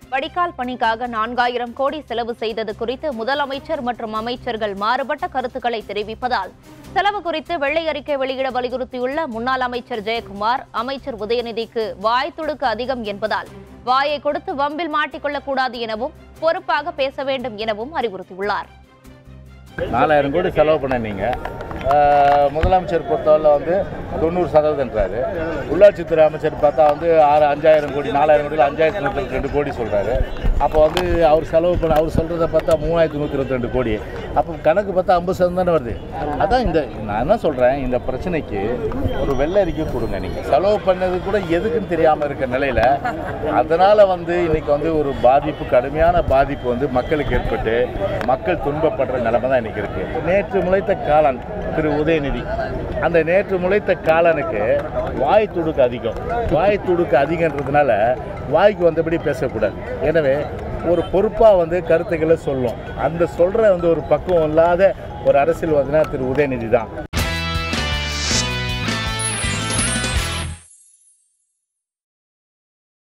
வடிகால் பணிக்காக நான்காயிரம் கோடி செலவு செய்தது குறித்து முதலமைச்சர் மற்றும் அமைச்சர்கள் மாறுபட்ட கருத்துக்களை தெரிவிப்பதால் செலவு குறித்து வெள்ளை அறிக்கை வெளியிட வலியுறுத்தியுள்ள முன்னாள் அமைச்சர் ஜெயக்குமார் அமைச்சர் உதயநிதிக்கு வாய் துடுக்கு அதிகம் என்பதால் வாயை கொடுத்து வம்பில் மாட்டிக்கொள்ளக் கூடாது எனவும் பொறுப்பாக பேச வேண்டும் எனவும் அறிவுறுத்தியுள்ளார் நாலாயிரம் கோடி செலவு பண்ண நீங்கள் முதலமைச்சர் பொறுத்தவரை வந்து தொண்ணூறு சதவீதம்ன்றாரு உள்ளாட்சித்துறை அமைச்சர் பார்த்தா வந்து ஆறு அஞ்சாயிரம் கோடி நாலாயிரம் கோடியில் அஞ்சாயிரத்தி நூற்றி இருபத்தி ரெண்டு கோடி சொல்கிறாரு அப்போ வந்து அவர் செலவு பண்ண அவர் சொல்கிறத பார்த்தா மூவாயிரத்தி நூற்றி இருபத்தி ரெண்டு கோடி அப்போ கணக்கு பார்த்தா ஐம்பது சதவீதம் தானே வருது அதான் இந்த நான் என்ன சொல்கிறேன் இந்த பிரச்சனைக்கு ஒரு வெள்ளை அறிக்கை கொடுங்க நீங்கள் செலவு பண்ணது கூட எதுக்குன்னு தெரியாமல் இருக்க நிலையில் அதனால் வந்து இன்னைக்கு வந்து ஒரு பாதிப்பு கடுமையான பாதிப்பு வந்து மக்களுக்கு ஏற்பட்டு மக்கள் துன்பப்படுற நிலைமை தான் இன்னைக்கு இருக்குது நேற்று முளைத்த காளான் திரு உதயநிதி அந்த நேற்று முளைத்த காளானுக்கு வாய் துடுக்கு அதிகம் வாய் துடுக்கு அதிகன்றதுனால வாய்க்கு வந்தபடி பேசக்கூடாது எனவே ஒரு பொறுப்பாக வந்து கருத்துக்களை சொல்லும் அந்த சொல்கிற வந்து ஒரு பக்குவம் இல்லாத ஒரு அரசியல்வாதினா திரு உதயநிதி தான்